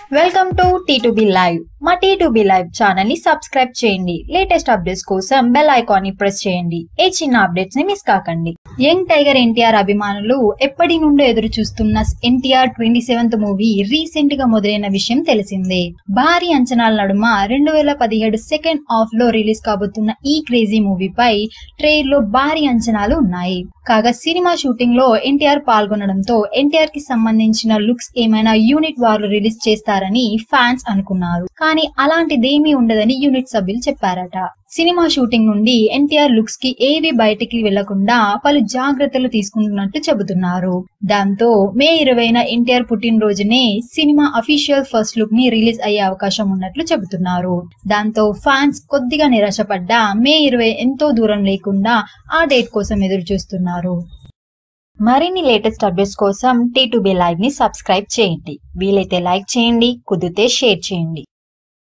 welcome to T live మా T live channel ని subscribe చేయండి లేటెస్ట్ అప్డేట్స్ కోసం బెల్ ఐకాన్ ని ప్రెస్ చేయండి ఏ చిన్న అప్డేట్స్ ని మిస్ కాకండి యంగ్ టైగర్ ఎన్టీఆర్ అభిమానులు ఎప్పటి నుండో ఎదురు చూస్తున్న NTR twenty seventh movie recent గా మొదలైన విషయం తెలిసిందే భారీ అంచనాల నడుమ రెండు వేల పదిహేడు సెకండ్ హాఫ్ లో రిలీజ్ కాబోతున్న ఈ క్రేజీ మూవీపై ట్రైలర్ లో భారీ అంచనాలు ఉన్నాయి కాగా సినిమా షూటింగ్ లో ఎన్టీఆర్ పాల్గొనడంతో ఎన్టీఆర్ కి సంబంధించిన లుక్స్ ఏమైనా యూనిట్ వారు రిలీజ్ చేస్తారని ఫ్యాన్స్ అనుకున్నారు కానీ అలాంటిదేమీ ఉండదని యూనిట్ సభ్యులు చెప్పారట సినిమా షూటింగ్ నుండి ఎన్టీఆర్ లుక్స్ కి ఏవి బయటికి వెళ్లకుండా పలు జాగ్రత్తలు తీసుకుంటున్నట్టు చెబుతున్నారు దాంతో మే ఇరవైన ఎన్టీఆర్ పుట్టినరోజునే సినిమా అఫీషియల్ ఫస్ట్ లుక్ ని రిలీజ్ అయ్యే అవకాశం ఉన్నట్లు చెబుతున్నారు దాంతో ఫ్యాన్స్ కొద్దిగా నిరాశపడ్డా మే ఇరవై ఎంతో దూరం లేకుండా ఆ డేట్ కోసం ఎదురు చూస్తున్నారు మరిన్ని లేటెస్ట్ అప్డేట్స్ కోసం టీ లైవ్ ని సబ్స్క్రైబ్ చేయండి వీలైతే లైక్ చేయండి కుదిరితే షేర్ చేయండి